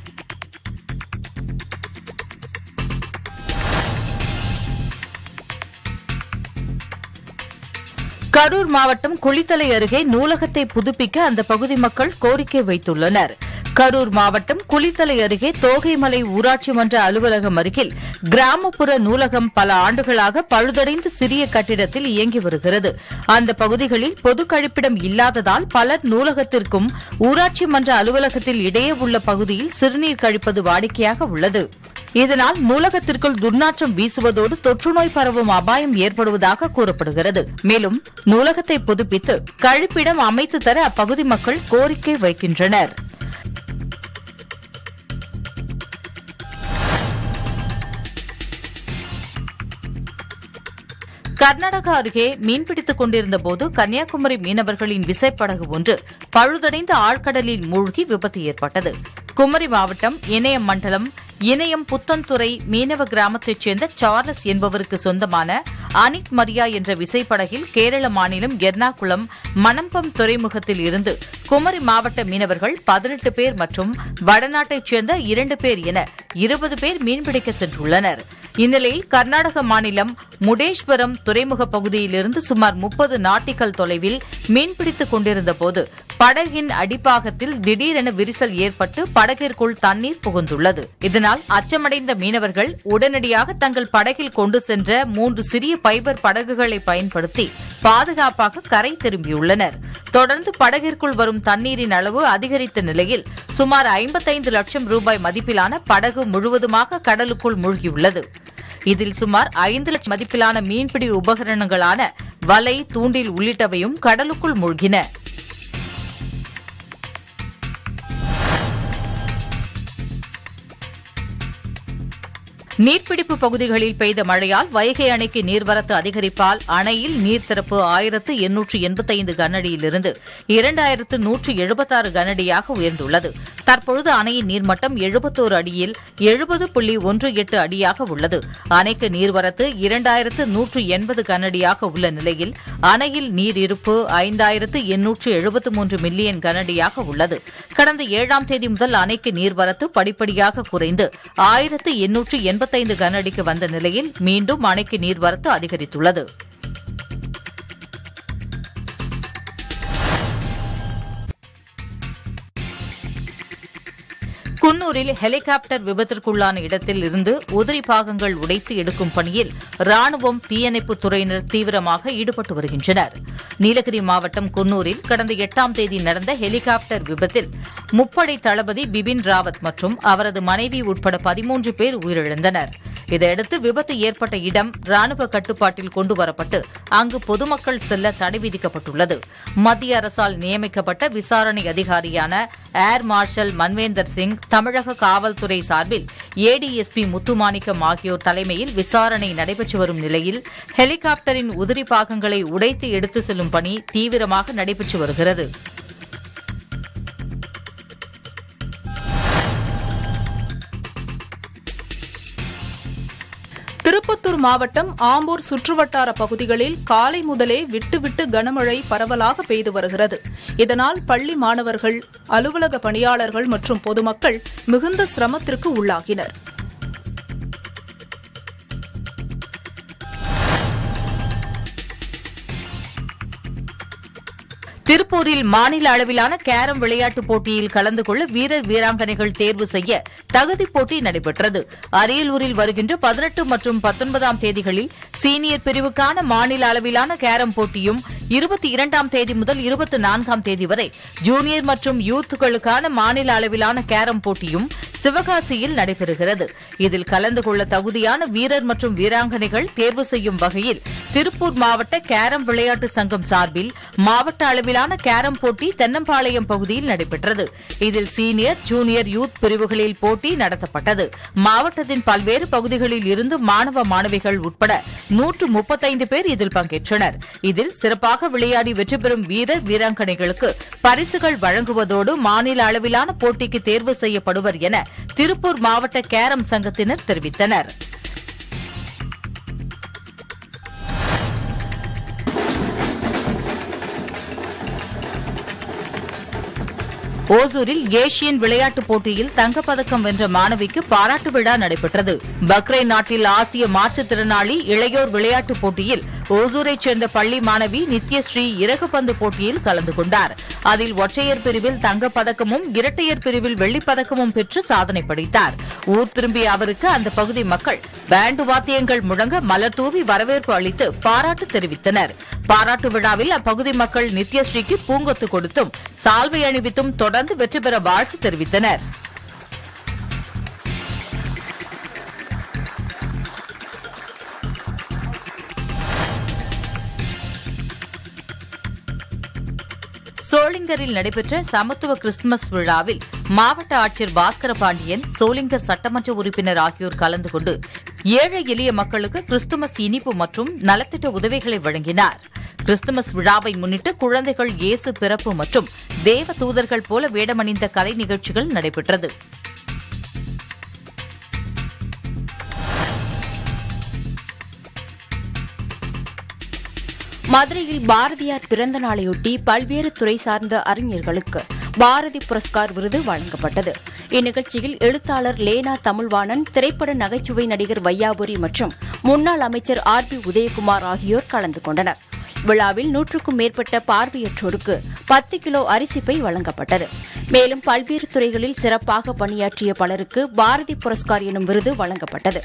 கரூர் மாவட்டம் குளித்தலை அருகே நூலகத்தை புதுப்பிக்க அந்த பகுதி மக்கள் கோரிக்கை வைத்துள்ளனர் கரூர் மாவட்டம் குளித்தலை அருகே தோகைமலை ஊராட்சி மன்ற அலுவலகம் அருகில் கிராமப்புற நூலகம் பல ஆண்டுகளாக பழுதடைந்த சிறிய கட்டிடத்தில் இயங்கி வருகிறது அந்த பகுதிகளில் பொது கழிப்பிடம் இல்லாததால் பலர் நூலகத்திற்கும் ஊராட்சி மன்ற அலுவலகத்தில் இடையே உள்ள பகுதியில் சிறுநீர் கழிப்பது வாடிக்கையாக உள்ளது இதனால் நூலகத்திற்குள் துர்நாற்றம் வீசுவதோடு தொற்றுநோய் பரவும் அபாயம் ஏற்படுவதாக கூறப்படுகிறது மேலும் நூலகத்தை புதுப்பித்து கழிப்பிடம் அமைத்து தர அப்பகுதி மக்கள் கோரிக்கை வைக்கின்றனர் கர்நாடகா அருகே மீன்பிடித்துக் கொண்டிருந்தபோது கன்னியாகுமரி மீனவர்களின் விசைப்படகு ஒன்று பழுதடைந்த ஆழ்கடலில் மூழ்கி விபத்து ஏற்பட்டது குமரி மாவட்டம் இணையம் மண்டலம் இணையம் புத்தன்துறை மீனவ கிராமத்தைச் சேர்ந்த சார்லஸ் என்பவருக்கு சொந்தமான அனிட் மரியா என்ற விசைப்படகில் கேரள மாநிலம் எர்ணாகுளம் மணம்பம் துறைமுகத்தில் இருந்து குமரி மாவட்ட மீனவர்கள் பதினெட்டு பேர் மற்றும் வடநாட்டைச் சேர்ந்த இரண்டு பேர் என இருபது பேர் மீன்பிடிக்க சென்றுள்ளனர் இந்நிலையில் கர்நாடக மாநிலம் முடேஸ்வரம் துறைமுக பகுதியிலிருந்து சுமார் முப்பது நாட்டிக்கல் தொலைவில் மீன்பிடித்துக் கொண்டிருந்தபோது படகின் அடிப்பாகத்தில் திடீரென விரிசல் ஏற்பட்டு படகிற்குள் தண்ணீர் புகுந்துள்ளது இதனால் அச்சமடைந்த மீனவர்கள் உடனடியாக தங்கள் படகில் கொண்டு சென்ற மூன்று சிறிய பைபர் படகுகளை பயன்படுத்தி பாதுகாப்பாக கரை திரும்பியுள்ளனர் தொடர்ந்து படகிற்குள் வரும் தண்ணீரின் அளவு அதிகரித்த நிலையில் சுமார் ஐம்பத்தைந்து லட்சம் ரூபாய் மதிப்பிலான படகு முழுவதுமாக கடலுக்குள் மூழ்கியுள்ளது இதில் சுமார் ஐந்து லட்சம் மதிப்பிலான மீன்பிடி உபகரணங்களான வலை தூண்டில் உள்ளிட்டவையும் கடலுக்குள் மூழ்கின நீர்பிடிப்பு பகுதிகளில் பெய்த மழையால் வைகை அணைக்கு நீர்வரத்து அதிகரிப்பால் அணையில் நீர்த்திறப்பு ஆயிரத்து எண்ணூற்று எண்பத்தைந்து கனஅடியிலிருந்து இரண்டாயிரத்து நூற்று எழுபத்தாறு கனஅடியாக உயர்ந்துள்ளது தற்பொழுது அணையின் நீர்மட்டம் எழுபத்தோரு அடியில் எழுபது புள்ளி ஒன்று எட்டு அடியாக உள்ளது அணைக்கு நீர்வரத்து இரண்டாயிரத்து நூற்று எண்பது கனஅடியாக உள்ள நிலையில் அணையில் நீர் இருப்பு ஐந்தாயிரத்து எண்ணூற்று எழுபத்து மூன்று மில்லியன் கனஅடியாக உள்ளது கடந்த ஏழாம் தேதி முதல் அணைக்கு நீர்வரத்து படிப்படியாக குறைந்து ஆயிரத்து எண்ணூற்று எண்பத்தைந்து கனஅடிக்கு வந்த நிலையில் மீண்டும் அணைக்கு நீர்வரத்து அதிகரித்துள்ளது குன்னூரில் ஹெலிகாப்டர் விபத்திற்குள்ளான இடத்தில் இருந்து உதிரி பாகங்கள் உடைத்து எடுக்கும் பணியில் ராணுவம் தீயணைப்புத் துறையினர் தீவிரமாக ஈடுபட்டு வருகின்றனர் நீலகிரி மாவட்டம் குன்னூரில் கடந்த எட்டாம் தேதி நடந்த ஹெலிகாப்டர் விபத்தில் முப்படை தளபதி பிபின் ராவத் மற்றும் அவரது மனைவி உட்பட பதிமூன்று பேர் உயிரிழந்தனர் இதையடுத்து விபத்து ஏற்பட்ட இடம் ராணுவ கட்டுப்பாட்டில் கொண்டுவரப்பட்டு அங்கு பொதுமக்கள் செல்ல தடை விதிக்கப்பட்டுள்ளது மத்திய அரசால் நியமிக்கப்பட்ட விசாரணை அதிகாரியான ஏர் மார்ஷல் மன்வேந்தர் சிங் தமிழக காவல்துறை சார்பில் ஏடிஎஸ்பி முத்துமாணிக்கம் ஆகியோர் தலைமையில் விசாரணை நடைபெற்று வரும் நிலையில் ஹெலிகாப்டரின் உதிரி பாகங்களை உடைத்து எடுத்து செல்லும் பணி தீவிரமாக நடைபெற்று வருகிறது திருப்பத்தூர் மாவட்டம் ஆம்பூர் சுற்றுவட்டார பகுதிகளில் காலை முதலே விட்டு விட்டு கனமழை பரவலாக பெய்து வருகிறது இதனால் பள்ளி மாணவர்கள் அலுவலக பணியாளர்கள் மற்றும் பொதுமக்கள் மிகுந்த சிரமத்திற்கு உள்ளாகினர் திருப்பூரில் மாநில அளவிலான கேரம் விளையாட்டுப் போட்டியில் கலந்து கொள்ள வீரர் வீராங்கனைகள் தேர்வு செய்ய தகுதிப் போட்டி நடைபெற்றது அரியலூரில் வருகின்ற பதினெட்டு மற்றும் பத்தொன்பதாம் தேதிகளில் சீனியர் பிரிவுக்கான மாநில அளவிலான கேரம் போட்டியும் இருபத்தி இரண்டாம் தேதி முதல் இருபத்தி நான்காம் தேதி வரை ஜூனியர் மற்றும் யூத்துகளுக்கான மாநில அளவிலான கேரம் போட்டியும் சிவகாசியில் நடைபெறுகிறது இதில் கலந்து கொள்ள தகுதியான வீரர் மற்றும் வீராங்கனைகள் தேர்வு செய்யும் வகையில் திருப்பூர் மாவட்ட கேரம் விளையாட்டு சங்கம் சார்பில் மாவட்ட அளவிலான கேரம் போட்டி தென்னம்பாளையம் பகுதியில் நடைபெற்றது இதில் சீனியர் ஜூனியர் யூத் பிரிவுகளில் போட்டி நடத்தப்பட்டது மாவட்டத்தின் பல்வேறு பகுதிகளில் இருந்து மாணவ மாணவிகள் உட்பட நூற்று முப்பத்தைந்து பேர் இதில் பங்கேற்றனர் இதில் சிறப்பாக விளையாடி வெற்றி பெறும் வீரர் வீராங்கனைகளுக்கு பரிசுகள் வழங்குவதோடு மாநில அளவிலான போட்டிக்கு தேர்வு செய்யப்படுவர் என திருப்பூர் மாவட்ட கேரம் சங்கத்தினர் தெரிவித்தனர் ஓசூரில் ஏசியன் விளையாட்டுப் போட்டியில் தங்கப்பதக்கம் வென்ற மாணவிக்கு பாராட்டு விழா நடைபெற்றது பக்ரைன் நாட்டில் ஆசிய மாற்றுத்திறனாளி இளையோர் விளையாட்டுப் போட்டியில் ஓசூரைச் சேர்ந்த பள்ளி மாணவி நித்யஸ்ரீ இறகுப்பந்து போட்டியில் கலந்து கொண்டார் அதில் ஒற்றையர் பிரிவில் தங்கப்பதக்கமும் இரட்டையர் பிரிவில் வெள்ளிப்பதக்கமும் பெற்று சாதனை படைத்தார் ஊர் திரும்பிய அவருக்கு அந்த பகுதி மக்கள் பேண்டு வாத்தியங்கள் முழங்க மலர் தூவி வரவேற்பு அளித்து பாராட்டு தெரிவித்தனர் பாராட்டு விழாவில் அப்பகுதி மக்கள் நித்யஸ்ரீக்கு பூங்கொத்து கொடுத்தும் சால்வை அணிவித்தும் தொடர்ந்து வெற்றி பெற வாழ்த்து தெரிவித்தனர் சோளிங்கரில் நடைபெற்ற சமத்துவ கிறிஸ்துமஸ் விழாவில் மாவட்ட ஆட்சியர் பாஸ்கர பாண்டியன் சோளிங்கர் சட்டமன்ற உறுப்பினர் ஆகியோர் கலந்து கொண்டு ஏழை எளிய மக்களுக்கு கிறிஸ்துமஸ் இனிப்பு மற்றும் நலத்திட்ட உதவிகளை வழங்கினார் கிறிஸ்துமஸ் விழாவை முன்னிட்டு குழந்தைகள் இயேசு பிறப்பு மற்றும் தேவ தூதர்கள் போல வேடமணிந்த கலை நிகழ்ச்சிகள் நடைபெற்றது மதுரையில் பாரதியார் பிறந்த நாளையொட்டி பல்வேறு துறை சார்ந்த அறிஞர்களுக்கு பாரதி புரஸ்கார் விருது வழங்கப்பட்டது இந்நிகழ்ச்சியில் எழுத்தாளர் லேனா தமிழ்வாணன் திரைப்பட நகைச்சுவை நடிகர் வையாபுரி மற்றும் முன்னாள் அமைச்சர் ஆர் பி உதயகுமார் ஆகியோர் கலந்து கொண்டனர் விழாவில் நூற்றுக்கும் மேற்பட்ட பார்வையற்றோருக்கு பத்து கிலோ அரிசிப்பை வழங்கப்பட்டது மேலும் பல்வேறு துறைகளில் சிறப்பாக பணியாற்றிய பலருக்கு பாரதி புரஸ்கார் எனும் விருது வழங்கப்பட்டது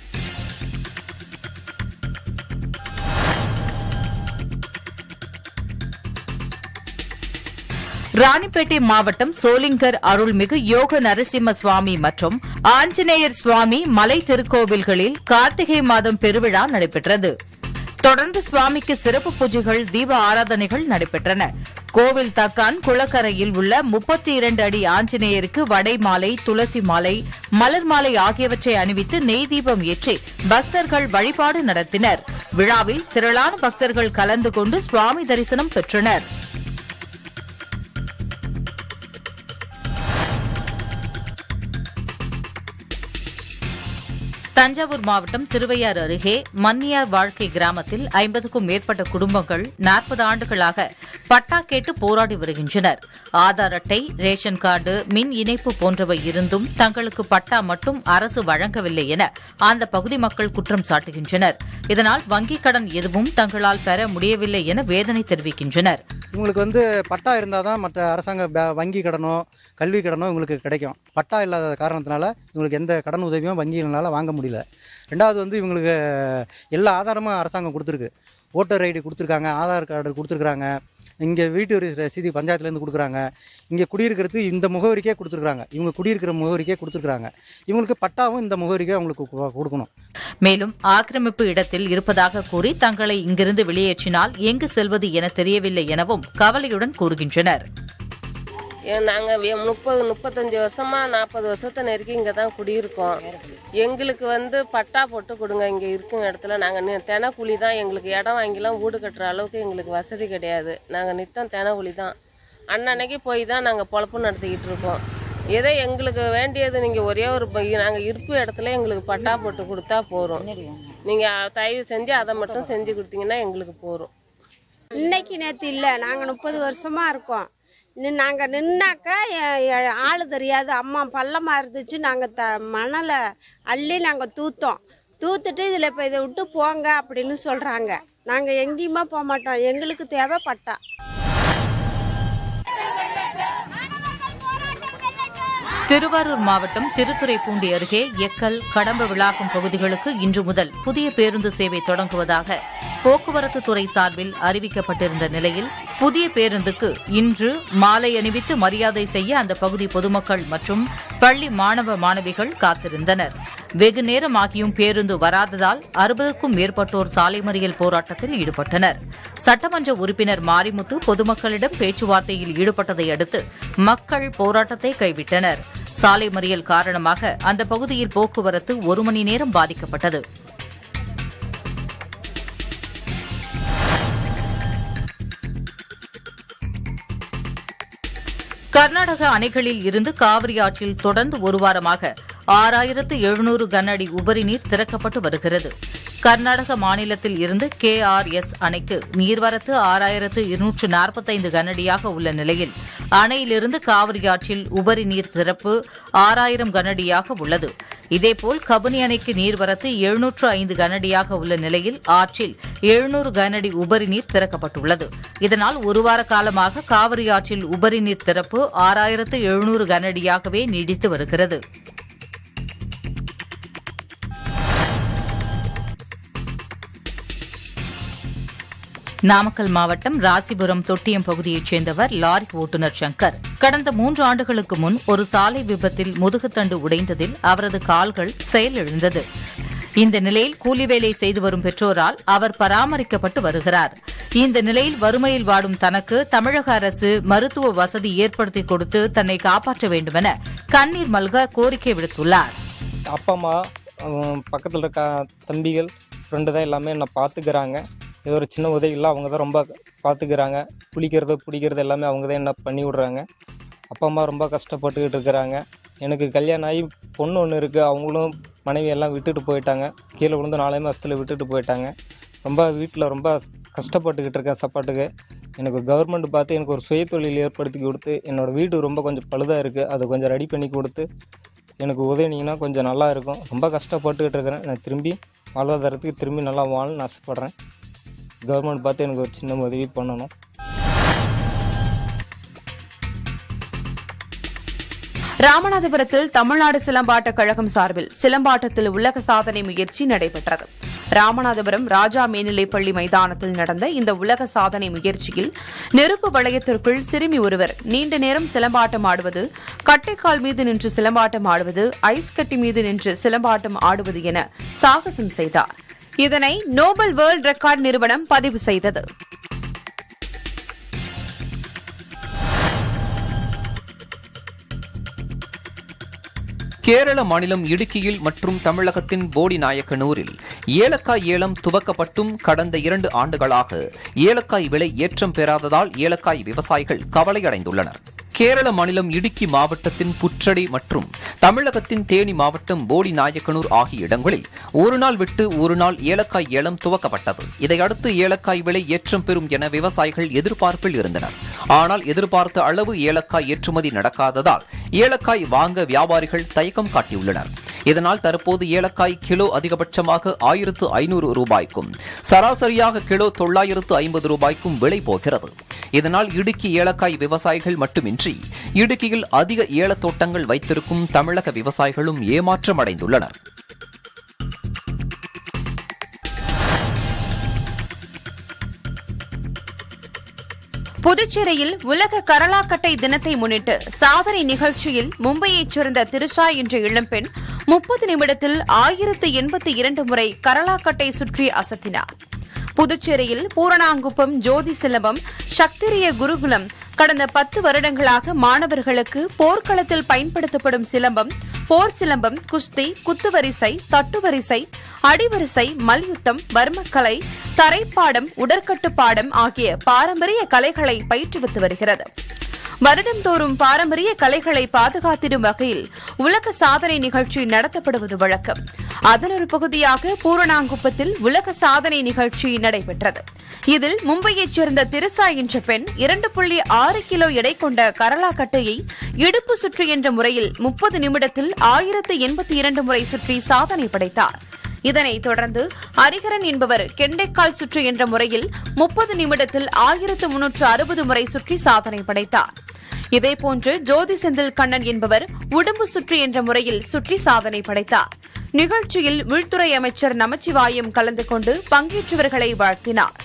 ராணிப்பேட்டை மாவட்டம் சோளிங்கர் அருள்மிகு யோக நரசிம்ம சுவாமி மற்றும் ஆஞ்சநேயர் சுவாமி மலை திருக்கோவில்களில் கார்த்திகை மாதம் பெருவிழா நடைபெற்றது தொடர்ந்து சுவாமிக்கு சிறப்பு பூஜைகள் தீப ஆராதனைகள் நடைபெற்றன கோவில் தக்கான் குளக்கரையில் உள்ள முப்பத்தி இரண்டு அடி ஆஞ்சநேயருக்கு வடை மாலை துளசி மாலை மலர் மாலை ஆகியவற்றை அணிவித்து நெய் தீபம் ஏற்றி பக்தர்கள் வழிபாடு நடத்தினர் விழாவில் திரளான பக்தர்கள் கலந்து கொண்டு சுவாமி தரிசனம் பெற்றனர் தஞ்சாவூர் மாவட்டம் திருவையாறு அருகே மன்னியார் வாழ்க்கை கிராமத்தில் ஐம்பதுக்கும் மேற்பட்ட குடும்பங்கள் நாற்பது ஆண்டுகளாக பட்டா கேட்டு போராடி வருகின்றனர் ஆதார் அட்டை ரேஷன் கார்டு மின் இணைப்பு போன்றவை இருந்தும் தங்களுக்கு பட்டா மட்டும் அரசு வழங்கவில்லை என அந்த பகுதி மக்கள் குற்றம் சாட்டுகின்றனர் இதனால் வங்கிக் கடன் எதுவும் தங்களால் பெற முடியவில்லை என வேதனை தெரிவிக்கின்றனர் இவங்களுக்கு வந்து பட்டா இருந்தால் தான் மற்ற அரசாங்க பே- வங்கி கடனோ கல்வி கடனோ இவங்களுக்கு கிடைக்கும் பட்டா இல்லாத காரணத்தினால இவங்களுக்கு எந்த கடன் உதவியும் வங்கிகளால் வாங்க முடியல ரெண்டாவது வந்து இவங்களுக்கு எல்லா ஆதாரமும் அரசாங்கம் கொடுத்துருக்கு ஓட்டர் ஐடி கொடுத்துருக்காங்க ஆதார் கார்டு கொடுத்துருக்குறாங்க இங்கே வீட்டு வரி ரசீது பஞ்சாயத்துலேருந்து கொடுக்குறாங்க இங்கே குடியிருக்கிறது இந்த முகவரிக்கே கொடுத்துருக்குறாங்க இவங்க குடியிருக்கிற முகவரிக்கே கொடுத்துருக்குறாங்க இவங்களுக்கு பட்டாவும் இந்த முகவரிக்கே அவங்களுக்கு கு- கொடுக்கணும் மேலும் ஆக்கிரமிப்பு இடத்தில் இருப்பதாக கூறி தங்களை இங்கிருந்து வெளியேற்றினால் எங்கு செல்வது என தெரியவில்லை எனவும் கவலையுடன் கூறுகின்றனர் நாங்கள் முப்பது முப்பத்தஞ்சு வருஷமா நாற்பது வருஷத்தை நெருக்கி இங்கே தான் குடியிருக்கோம் எங்களுக்கு வந்து பட்டா போட்டு கொடுங்க இங்கே இருக்கும் இடத்துல நாங்கள் தினக்கூலி தான் எங்களுக்கு இடம் வாங்கிலாம் வீடு கட்டுற அளவுக்கு எங்களுக்கு வசதி கிடையாது நாங்கள் நித்தம் தினக்கூலி தான் அன்னன்னைக்கு போய் தான் நாங்கள் பொழப்பு நடத்திக்கிட்டு இருக்கோம் ஏதோ எங்களுக்கு வேண்டியது நீங்கள் ஒரே ஒரு நாங்கள் இருப்பு இடத்துல எங்களுக்கு பட்டா போட்டு கொடுத்தா போகிறோம் நீங்கள் தயவு செஞ்சு அதை மட்டும் செஞ்சு கொடுத்தீங்கன்னா எங்களுக்கு போகிறோம் இன்னைக்கு நேற்று இல்லை நாங்கள் முப்பது வருஷமாக இருக்கோம் நின் நாங்கள் நின்னாக்கா எ- எ- ஆளு தெரியாது அம்மா பள்ளமாக இருந்துச்சு நாங்கள் த மணலை அள்ளி நாங்கள் தூத்தோம் தூத்துட்டு இதில் இப்போ இதை விட்டு போங்க அப்படின்னு சொல்கிறாங்க நாங்கள் எங்கேயுமே போக மாட்டோம் எங்களுக்கு தேவை பட்டா திருவாரூர் மாவட்டம் திருத்துறைப்பூண்டி அருகே எக்கல் கடம்ப விளாகம் பகுதிகளுக்கு இன்று முதல் புதிய பேருந்து சேவை தொடங்குவதாக போக்குவரத்து துறை சார்பில் அறிவிக்கப்பட்டிருந்த நிலையில் புதிய பேருந்துக்கு இன்று மாலை அணிவித்து மரியாதை செய்ய அந்த பகுதி பொதுமக்கள் மற்றும் பள்ளி மாணவ மாணவிகள் காத்திருந்தனர் வெகு நேரமாகியும் பேருந்து வராததால் அறுபதுக்கும் மேற்பட்டோர் சாலை மறியல் போராட்டத்தில் ஈடுபட்டனர் சட்டமன்ற உறுப்பினர் மாரிமுத்து பொதுமக்களிடம் பேச்சுவார்த்தையில் ஈடுபட்டதை அடுத்து மக்கள் போராட்டத்தை கைவிட்டனர் சாலை மறியல் காரணமாக அந்த பகுதியில் போக்குவரத்து ஒரு மணி நேரம் பாதிக்கப்பட்டது கர்நாடக அணைகளில் இருந்து காவிரி ஆற்றில் தொடர்ந்து ஒரு வாரமாக ஆறாயிரத்து எழுநூறு கனஅடி உபரி நீர் திறக்கப்பட்டு வருகிறது கர்நாடக மாநிலத்தில் இருந்து கே ஆர் எஸ் அணைக்கு நீர்வரத்து ஆறாயிரத்து இருநூற்று நாற்பத்தைந்து கனஅடியாக உள்ள நிலையில் அணையிலிருந்து காவிரி ஆற்றில் உபரி நீர் திறப்பு ஆறாயிரம் கனஅடியாக உள்ளது இதேபோல் கபினி அணைக்கு நீர்வரத்து எழுநூற்று ஐந்து கனஅடியாக உள்ள நிலையில் ஆற்றில் எழுநூறு கனஅடி உபரி நீர் திறக்கப்பட்டுள்ளது இதனால் ஒரு வார காலமாக காவிரி ஆற்றில் உபரி நீர் திறப்பு ஆறாயிரத்து எழுநூறு கனஅடியாகவே நீடித்து வருகிறது நாமக்கல் மாவட்டம் ராசிபுரம் தொட்டியம் பகுதியைச் சேர்ந்தவர் லாரி ஓட்டுநர் சங்கர் கடந்த மூன்று ஆண்டுகளுக்கு முன் ஒரு சாலை விபத்தில் முதுகுத்தண்டு உடைந்ததில் அவரது கால்கள் செயலிழந்தது இந்த நிலையில் கூலி வேலை செய்து வரும் பெற்றோரால் அவர் பராமரிக்கப்பட்டு வருகிறார் இந்த நிலையில் வறுமையில் வாடும் தனக்கு தமிழக அரசு மருத்துவ வசதி ஏற்படுத்தி கொடுத்து தன்னை காப்பாற்ற வேண்டுமென கண்ணீர் மல்க கோரிக்கை விடுத்துள்ளார் அப்பா அம்மா பக்கத்தில் இருக்க தம்பிகள் ஃப்ரெண்டு தான் எல்லாமே என்னை பார்த்துக்கிறாங்க ஏதோ ஒரு சின்ன உதவியில் அவங்க தான் ரொம்ப பார்த்துக்கிறாங்க குளிக்கிறது பிடிக்கிறது எல்லாமே அவங்க தான் என்ன பண்ணி விடுறாங்க அப்பா அம்மா ரொம்ப கஷ்டப்பட்டுக்கிட்டு இருக்கிறாங்க எனக்கு கல்யாணம் ஆகி பொண்ணு ஒன்று இருக்குது அவங்களும் மனைவி எல்லாம் விட்டுட்டு போயிட்டாங்க கீழே விழுந்து நாலே மாதத்தில் விட்டுட்டு போயிட்டாங்க ரொம்ப வீட்டில் ரொம்ப கஷ்டப்பட்டுக்கிட்டு இருக்கேன் சாப்பாட்டுக்கு எனக்கு கவர்மெண்ட் பார்த்து எனக்கு ஒரு சுயதொழில் ஏற்படுத்தி கொடுத்து என்னோடய வீடு ரொம்ப கொஞ்சம் பழுதாக இருக்குது அதை கொஞ்சம் ரெடி பண்ணி கொடுத்து எனக்கு உதவினீங்கன்னா கொஞ்சம் நல்லா இருக்கும் ரொம்ப கஷ்டப்பட்டுக்கிட்டு இருக்கிறேன் நான் திரும்பி வாழ்வாதாரத்துக்கு திரும்பி நல்லா வாழணும்னு ஆசைப்பட்றேன் கவர்மெண்ட் பார்த்து எனக்கு ஒரு சின்ன உதவி பண்ணணும் ராமநாதபுரத்தில் தமிழ்நாடு சிலம்பாட்ட கழகம் சார்பில் சிலம்பாட்டத்தில் உலக சாதனை முயற்சி நடைபெற்றது ராமநாதபுரம் ராஜா மேல்நிலைப்பள்ளி மைதானத்தில் நடந்த இந்த உலக சாதனை முயற்சியில் நெருப்பு வளையத்திற்குள் சிறுமி ஒருவர் நீண்ட நேரம் சிலம்பாட்டம் ஆடுவது கட்டைக்கால் மீது நின்று சிலம்பாட்டம் ஆடுவது ஐஸ் கட்டி மீது நின்று சிலம்பாட்டம் ஆடுவது என சாகசம் செய்தார் இதனை நோபல் வேர்ல்ட் ரெக்கார்ட் நிறுவனம் பதிவு செய்தது கேரள மாநிலம் இடுக்கியில் மற்றும் தமிழகத்தின் போடிநாயக்கனூரில் ஏலக்காய் ஏலம் துவக்கப்பட்டும் கடந்த இரண்டு ஆண்டுகளாக ஏலக்காய் விலை ஏற்றம் பெறாததால் ஏலக்காய் விவசாயிகள் கவலையடைந்துள்ளனர் கேரள மாநிலம் இடுக்கி மாவட்டத்தின் புற்றடி மற்றும் தமிழகத்தின் தேனி மாவட்டம் போடி நாயக்கனூர் ஆகிய இடங்களில் ஒரு நாள் விட்டு ஒரு நாள் ஏலக்காய் ஏலம் துவக்கப்பட்டது இதையடுத்து ஏலக்காய் விலை ஏற்றம் பெறும் என விவசாயிகள் எதிர்பார்ப்பில் இருந்தனர் ஆனால் எதிர்பார்த்த அளவு ஏலக்காய் ஏற்றுமதி நடக்காததால் ஏலக்காய் வாங்க வியாபாரிகள் தயக்கம் காட்டியுள்ளனர் இதனால் தற்போது ஏலக்காய் கிலோ அதிகபட்சமாக ஆயிரத்து ஐநூறு ரூபாய்க்கும் சராசரியாக கிலோ தொள்ளாயிரத்து ஐம்பது ரூபாய்க்கும் விலை போகிறது இதனால் இடுக்கி ஏலக்காய் விவசாயிகள் மட்டுமின்றி இடுக்கியில் அதிக ஏலத் தோட்டங்கள் வைத்திருக்கும் தமிழக விவசாயிகளும் ஏமாற்றம் அடைந்துள்ளனர் புதுச்சேரியில் உலக கரளாக்கட்டை தினத்தை முன்னிட்டு சாதனை நிகழ்ச்சியில் மும்பையைச் சேர்ந்த திருஷா என்ற இளம்பெண் முப்பது நிமிடத்தில் ஆயிரத்து எண்பத்தி இரண்டு முறை கரளாக்கட்டை சுற்றி அசத்தினார் புதுச்சேரியில் பூரணாங்குப்பம் ஜோதி சிலம்பம் சக்திரிய குருகுலம் கடந்த பத்து வருடங்களாக மாணவர்களுக்கு போர்க்களத்தில் பயன்படுத்தப்படும் சிலம்பம் போர் சிலம்பம் குஸ்தி குத்துவரிசை தட்டுவரிசை அடிவரிசை மல்யுத்தம் வர்மக்கலை தரைப்பாடம் உடற்கட்டு பாடம் ஆகிய பாரம்பரிய கலைகளை பயிற்றுவித்து வருகிறது வருடந்தோறும் பாரம்பரிய கலைகளை பாதுகாத்திடும் வகையில் உலக சாதனை நிகழ்ச்சி நடத்தப்படுவது வழக்கம் அதன் ஒரு பகுதியாக பூரணாங்குப்பத்தில் உலக சாதனை நிகழ்ச்சி நடைபெற்றது இதில் மும்பையைச் சேர்ந்த திருசா என்ற பெண் இரண்டு புள்ளி ஆறு கிலோ எடை கொண்ட கரளாக்கட்டையை இடுப்பு சுற்று என்ற முறையில் முப்பது நிமிடத்தில் ஆயிரத்து எண்பத்தி இரண்டு முறை சுற்றி சாதனை படைத்தார் இதனைத் தொடர்ந்து ஹரிஹரன் என்பவர் கெண்டைக்கால் சுற்று என்ற முறையில் முப்பது நிமிடத்தில் ஆயிரத்து முன்னூற்று அறுபது முறை சுற்றி சாதனை படைத்தார் இதேபோன்று ஜோதி செந்தில் கண்ணன் என்பவர் உடம்பு சுற்று என்ற முறையில் சுற்றி சாதனை படைத்தார் நிகழ்ச்சியில் உள்துறை அமைச்சர் நமச்சிவாயம் கலந்து கொண்டு பங்கேற்றவர்களை வாழ்த்தினார்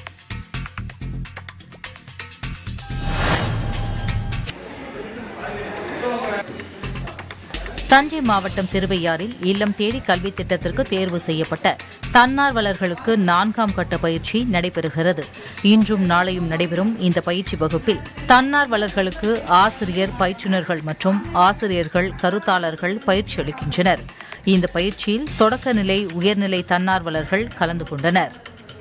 தஞ்சை மாவட்டம் திருவையாறில் இல்லம் தேடி கல்வி திட்டத்திற்கு தேர்வு செய்யப்பட்ட தன்னார்வலர்களுக்கு நான்காம் கட்ட பயிற்சி நடைபெறுகிறது இன்றும் நாளையும் நடைபெறும் இந்த பயிற்சி வகுப்பில் தன்னார்வலர்களுக்கு ஆசிரியர் பயிற்றுநர்கள் மற்றும் ஆசிரியர்கள் கருத்தாளர்கள் பயிற்சி அளிக்கின்றனர் இந்த பயிற்சியில் தொடக்கநிலை உயர்நிலை தன்னார்வலர்கள் கலந்து கொண்டனர்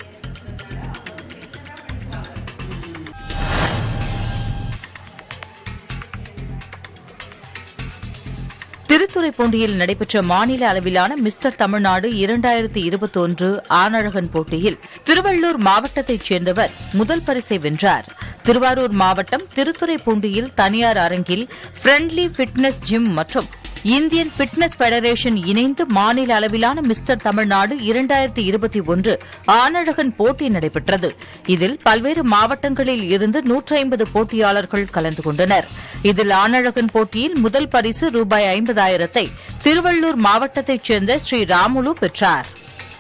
திருத்துறைப்பூண்டியில் நடைபெற்ற மாநில அளவிலான மிஸ்டர் தமிழ்நாடு இரண்டாயிரத்தி இருபத்தொன்று ஆனழகன் போட்டியில் திருவள்ளூர் மாவட்டத்தைச் சேர்ந்தவர் முதல் பரிசை வென்றார் திருவாரூர் மாவட்டம் திருத்துறைப்பூண்டியில் தனியார் அரங்கில் ஃப்ரெண்ட்லி ஃபிட்னஸ் ஜிம் மற்றும் இந்தியன் பிட்னஸ் பெடரேஷன் இணைந்து மாநில அளவிலான மிஸ்டர் தமிழ்நாடு இரண்டாயிரத்தி இருபத்தி ஒன்று ஆனழகன் போட்டி நடைபெற்றது இதில் பல்வேறு மாவட்டங்களில் இருந்து நூற்றி ஐம்பது போட்டியாளர்கள் கலந்து கொண்டனர் இதில் ஆனழகன் போட்டியில் முதல் பரிசு ரூபாய் ஐம்பதாயிரத்தை திருவள்ளூர் மாவட்டத்தைச் சேர்ந்த ஸ்ரீ ராமுலு பெற்றார்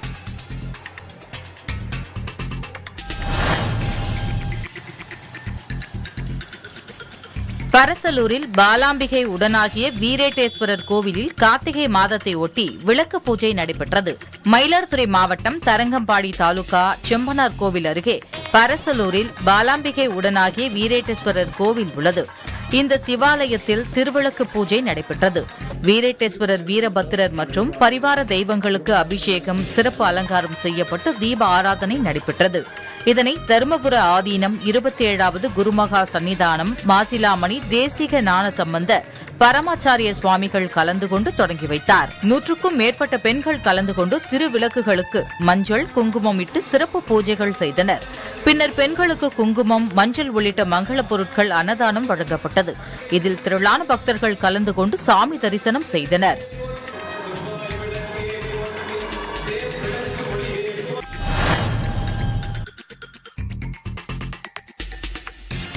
பரசலூரில் பாலாம்பிகை உடனாகிய வீரேட்டேஸ்வரர் கோவிலில் கார்த்திகை மாதத்தை ஒட்டி விளக்கு பூஜை நடைபெற்றது மயிலாடுதுறை மாவட்டம் தரங்கம்பாடி தாலுகா செம்பனார் கோவில் அருகே பரசலூரில் பாலாம்பிகை உடனாகிய வீரேட்டேஸ்வரர் கோவில் உள்ளது இந்த சிவாலயத்தில் திருவிளக்கு பூஜை நடைபெற்றது வீரேட்டேஸ்வரர் வீரபத்திரர் மற்றும் பரிவார தெய்வங்களுக்கு அபிஷேகம் சிறப்பு அலங்காரம் செய்யப்பட்டு தீப ஆராதனை நடைபெற்றது இதனை தருமபுர ஆதீனம் இருபத்தி ஏழாவது குருமகா சன்னிதானம் மாசிலாமணி தேசிக ஞான சம்பந்த பரமாச்சாரிய சுவாமிகள் கலந்து கொண்டு தொடங்கி வைத்தார் நூற்றுக்கும் மேற்பட்ட பெண்கள் கலந்து கொண்டு திருவிளக்குகளுக்கு மஞ்சள் குங்குமம் இட்டு சிறப்பு பூஜைகள் செய்தனர் பின்னர் பெண்களுக்கு குங்குமம் மஞ்சள் உள்ளிட்ட மங்கள பொருட்கள் அன்னதானம் வழங்கப்பட்டது இதில் திரளான பக்தர்கள் கலந்து கொண்டு சாமி தரிசனம் செய்தனர்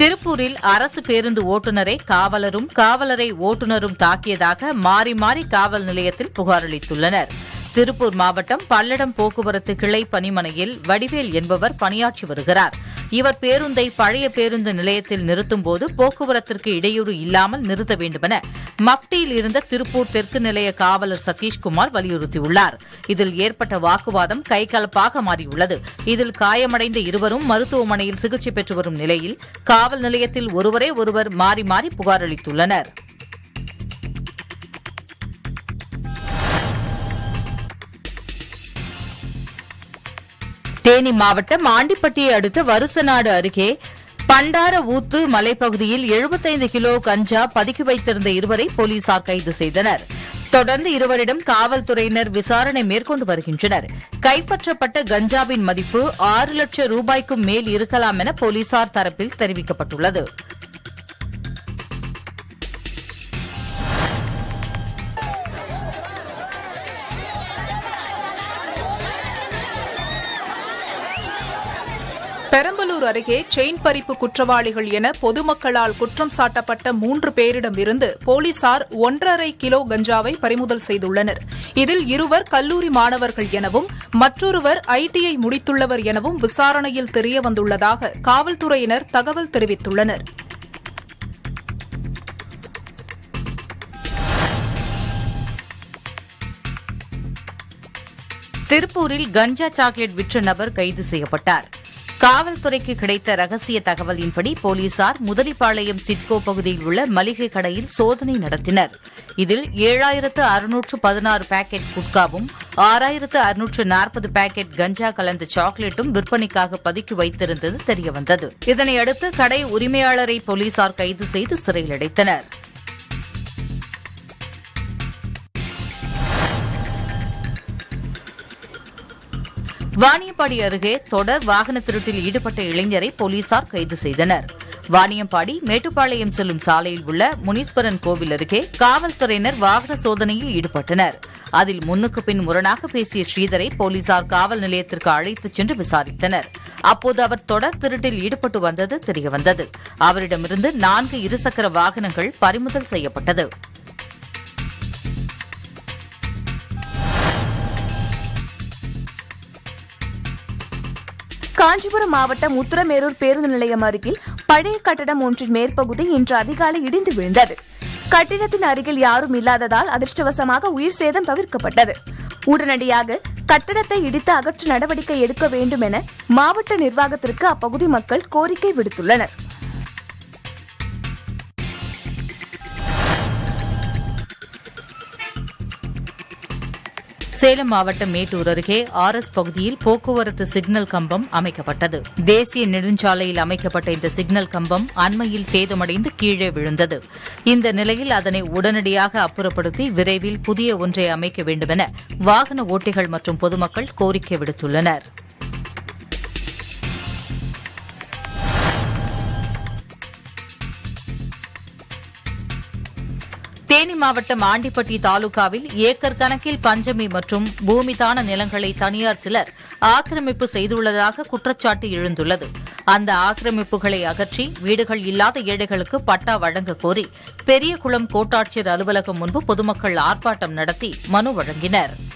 திருப்பூரில் அரசு பேருந்து ஓட்டுநரை காவலரும் காவலரை ஓட்டுநரும் தாக்கியதாக மாறி மாறி காவல் நிலையத்தில் புகார் அளித்துள்ளனர் திருப்பூர் மாவட்டம் பல்லடம் போக்குவரத்து கிளை பணிமனையில் வடிவேல் என்பவர் பணியாற்றி வருகிறார் இவர் பேருந்தை பழைய பேருந்து நிலையத்தில் நிறுத்தும்போது போக்குவரத்திற்கு இடையூறு இல்லாமல் நிறுத்த வேண்டுமென மப்டியில் இருந்த திருப்பூர் தெற்கு நிலைய காவலர் சதீஷ்குமார் வலியுறுத்தியுள்ளார் இதில் ஏற்பட்ட வாக்குவாதம் கைகலப்பாக மாறியுள்ளது இதில் காயமடைந்த இருவரும் மருத்துவமனையில் சிகிச்சை பெற்று வரும் நிலையில் காவல் நிலையத்தில் ஒருவரே ஒருவர் மாறி மாறி புகார் அளித்துள்ளனா் தேனி மாவட்டம் ஆண்டிப்பட்டியை அடுத்த வருசநாடு அருகே பண்டார ஊத்து மலைப்பகுதியில் 75 கிலோ கஞ்சா பதுக்கி வைத்திருந்த இருவரை போலீசார் கைது செய்தனர் தொடர்ந்து இருவரிடம் காவல்துறையினர் விசாரணை மேற்கொண்டு வருகின்றனர் கைப்பற்றப்பட்ட கஞ்சாவின் மதிப்பு ஆறு லட்சம் ரூபாய்க்கும் மேல் இருக்கலாம் என போலீசார் தரப்பில் தெரிவிக்கப்பட்டுள்ளது பெரம்பலூர் அருகே செயின் பறிப்பு குற்றவாளிகள் என பொதுமக்களால் குற்றம் சாட்டப்பட்ட மூன்று பேரிடம் இருந்து போலீசார் ஒன்றரை கிலோ கஞ்சாவை பறிமுதல் செய்துள்ளனர் இதில் இருவர் கல்லூரி மாணவர்கள் எனவும் மற்றொருவர் ஐடிஐ முடித்துள்ளவர் எனவும் விசாரணையில் தெரியவந்துள்ளதாக காவல்துறையினர் தகவல் தெரிவித்துள்ளனர் திருப்பூரில் கஞ்சா சாக்லேட் விற்ற நபர் கைது செய்யப்பட்டார் காவல்துறைக்கு கிடைத்த ரகசிய தகவலின்படி போலீசார் முதலிப்பாளையம் சிட்கோ பகுதியில் உள்ள மளிகை கடையில் சோதனை நடத்தினர் இதில் ஏழாயிரத்து அறுநூற்று பதினாறு பாக்கெட் குட்காவும் ஆறாயிரத்து அறுநூற்று நாற்பது பாக்கெட் கஞ்சா கலந்த சாக்லேட்டும் விற்பனைக்காக பதுக்கி வைத்திருந்தது தெரியவந்தது இதனையடுத்து கடை உரிமையாளரை போலீசார் கைது செய்து சிறையில் அடைத்தனர் வாணியம்பாடி அருகே தொடர் வாகன திருட்டில் ஈடுபட்ட இளைஞரை போலீசார் கைது செய்தனர் வாணியம்பாடி மேட்டுப்பாளையம் செல்லும் சாலையில் உள்ள முனீஸ்வரன் கோவில் அருகே காவல்துறையினர் வாகன சோதனையில் ஈடுபட்டனர் அதில் முன்னுக்கு பின் முரணாக பேசிய ஸ்ரீதரை போலீசார் காவல் நிலையத்திற்கு அழைத்துச் சென்று விசாரித்தனர் அப்போது அவர் தொடர் திருட்டில் ஈடுபட்டு வந்தது தெரியவந்தது அவரிடமிருந்து நான்கு இருசக்கர வாகனங்கள் பறிமுதல் செய்யப்பட்டது காஞ்சிபுரம் மாவட்டம் உத்தரமேரூர் பேருந்து நிலையம் அருகில் பழைய கட்டடம் ஒன்றின் மேற்பகுதி இன்று அதிகாலை இடிந்து விழுந்தது கட்டிடத்தின் அருகில் யாரும் இல்லாததால் அதிர்ஷ்டவசமாக உயிர் சேதம் தவிர்க்கப்பட்டது உடனடியாக கட்டடத்தை இடித்து அகற்ற நடவடிக்கை எடுக்க வேண்டும் என மாவட்ட நிர்வாகத்திற்கு அப்பகுதி மக்கள் கோரிக்கை விடுத்துள்ளனர் சேலம் மாவட்டம் மேட்டூர் அருகே ஆர் எஸ் பகுதியில் போக்குவரத்து சிக்னல் கம்பம் அமைக்கப்பட்டது தேசிய நெடுஞ்சாலையில் அமைக்கப்பட்ட இந்த சிக்னல் கம்பம் அண்மையில் சேதமடைந்து கீழே விழுந்தது இந்த நிலையில் அதனை உடனடியாக அப்புறப்படுத்தி விரைவில் புதிய ஒன்றை அமைக்க வேண்டுமென வாகன ஓட்டிகள் மற்றும் பொதுமக்கள் கோரிக்கை விடுத்துள்ளனர் தேனி மாவட்டம் ஆண்டிப்பட்டி தாலுகாவில் ஏக்கர் கணக்கில் பஞ்சமி மற்றும் பூமிதான நிலங்களை தனியார் சிலர் ஆக்கிரமிப்பு செய்துள்ளதாக குற்றச்சாட்டு எழுந்துள்ளது அந்த ஆக்கிரமிப்புகளை அகற்றி வீடுகள் இல்லாத ஏழைகளுக்கு பட்டா வழங்க கோரி பெரியகுளம் கோட்டாட்சியர் அலுவலகம் முன்பு பொதுமக்கள் ஆர்ப்பாட்டம் நடத்தி மனு வழங்கினர்